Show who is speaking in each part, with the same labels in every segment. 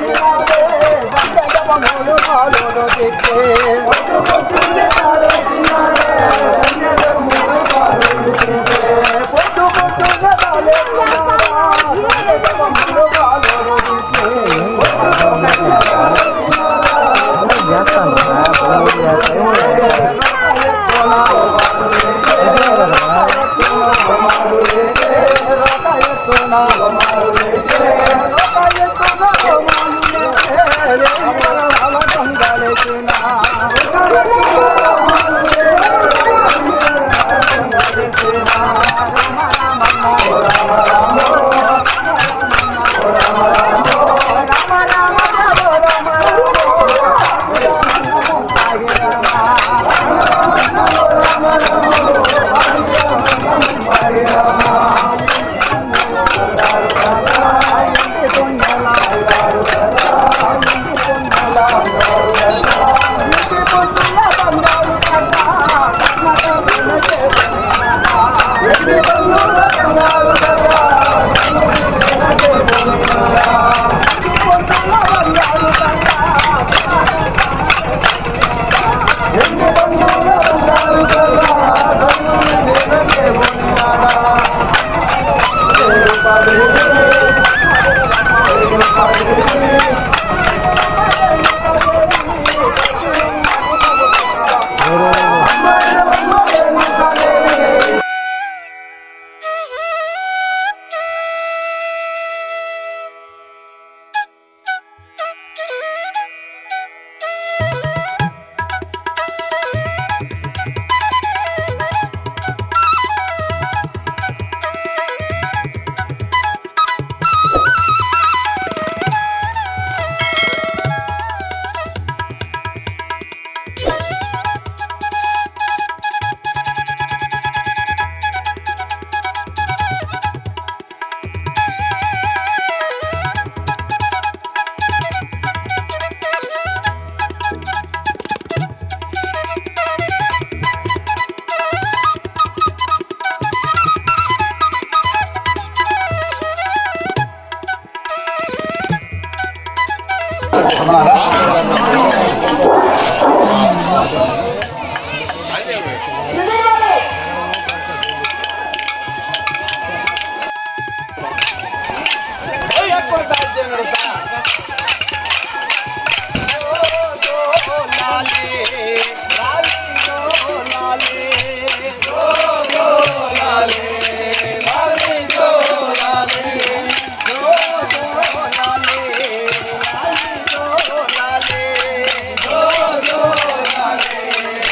Speaker 1: లాలే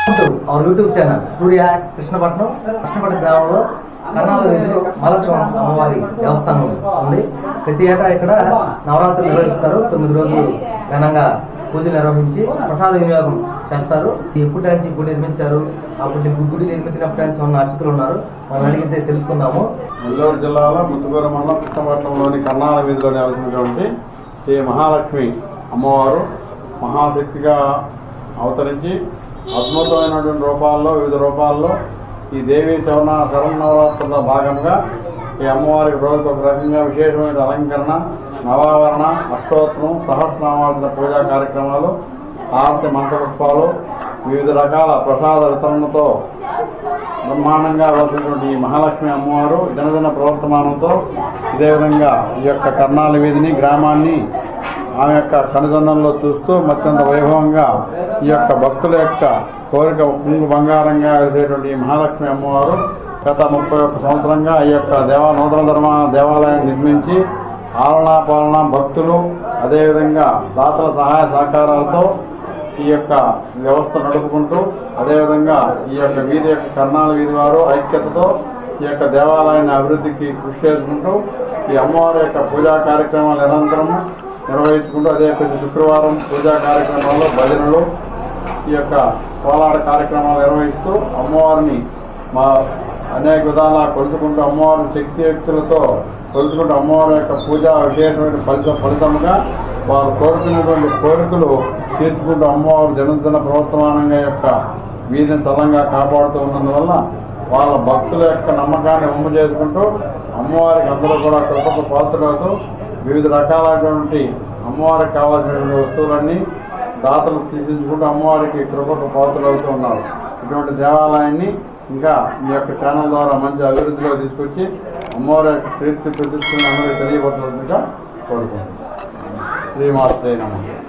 Speaker 1: our YouTube channel Surya Krishnapatnam Krishnapatnam గ్రామంలో కర్ణాల వీధిలో మహాలక్ష్మి అమ్మవారి దేవస్థానం ఉంది ప్రతి ఏటా ఇక్కడ నవరాత్రులు నిర్వహిస్తారు తొమ్మిది రోజులు ఘనంగా పూజలు నిర్వహించి ప్రసాద వినియోగం చేస్తారు ఎప్పుడు నుంచి గుడి నిర్మించారు అప్పుడు ఈ గుడి నిర్మించినప్పటి నుంచి ఉన్న అర్చకులు ఉన్నారు మనం అడిగితే తెలుసుకుందాము
Speaker 2: నెల్లూరు జిల్లాలో ముత్తుకూరు మండలం కృష్ణపట్నంలోని కర్ణాల వీధిలో నెలకొన్నటువంటి శ్రీ మహాలక్ష్మి అమ్మవారు మహాశక్తిగా అవతరించి అద్భుతమైనటువంటి రూపాల్లో వివిధ రూపాల్లో ఈ దేవి శవన శరణవరాత్రుల భాగంగా ఈ అమ్మవారికి రోజుకు ఒక రకంగా విశేషమైన అలంకరణ నవావరణ అష్టోత్తరం సహస్రనామార్జన పూజా కార్యక్రమాలు ఆరతి మంత్రపుష్పాలు వివిధ రకాల ప్రసాద వితరణతో బ్రహ్మాండంగా వెళ్తున్నటువంటి ఈ మహాలక్ష్మి అమ్మవారు దినదిన ప్రవర్తమానంతో ఇదే విధంగా ఈ యొక్క కర్ణాల వీధిని గ్రామాన్ని ఆమె యొక్క కనుగొండంలో చూస్తూ మత్యంత వైభవంగా ఈ యొక్క భక్తుల యొక్క కోరిక కుంగు బంగారంగా వెలిసేటువంటి ఈ మహాలక్ష్మి అమ్మవారు గత ముప్పై ఒక్క సంవత్సరంగా ఈ యొక్క దేవా నూతన ధర్మ దేవాలయాన్ని నిర్మించి ఆలన పాలన భక్తులు అదేవిధంగా దాతల సహాయ సహకారాలతో ఈ యొక్క వ్యవస్థ నడుపుకుంటూ అదేవిధంగా ఈ యొక్క వీధి యొక్క కర్ణాల వీధి వారు ఐక్యతతో ఈ యొక్క దేవాలయాన్ని అభివృద్ధికి కృషి చేసుకుంటూ ఈ అమ్మవారి యొక్క పూజా కార్యక్రమాలు నిరంతరం నిర్వహించుకుంటూ అదే ప్రతి శుక్రవారం పూజా కార్యక్రమాల్లో భజనలు ఈ యొక్క కోలాట కార్యక్రమాలు నిర్వహిస్తూ అమ్మవారిని మా అనేక విధాలా కొలుచుకుంటూ అమ్మవారి శక్తియుక్తులతో కొలుచుకుంటూ అమ్మవారి యొక్క పూజ విశేషమైన ఫలిత ఫలితముగా వారు కోరుకున్నటువంటి కోరికలు తీర్చుకుంటూ అమ్మవారు దినదిన ప్రవర్తమానంగా యొక్క వీధిని చల్లంగా కాపాడుతూ ఉన్నందువల్ల వాళ్ళ భక్తుల యొక్క నమ్మకాన్ని ఒమ్ము చేసుకుంటూ అమ్మవారికి అందరూ కూడా కృపకు పాత్రలవుతూ వివిధ రకాలైనటువంటి అమ్మవారికి కావాల్సినటువంటి వస్తువులన్నీ దాతలు తీర్చుకుంటూ అమ్మవారికి కృపకు పాత్రలవుతూ ఉన్నారు ఇటువంటి దేవాలయాన్ని ఇంకా ఈ యొక్క ఛానల్ ద్వారా మంచి అభివృద్ధిలో తీసుకొచ్చి అమ్మవారి యొక్క కీర్తి ప్రతిష్టలను అందరికీ తెలియబడుతుందిగా కోరుకుంటున్నాను శ్రీమాత్రే నమ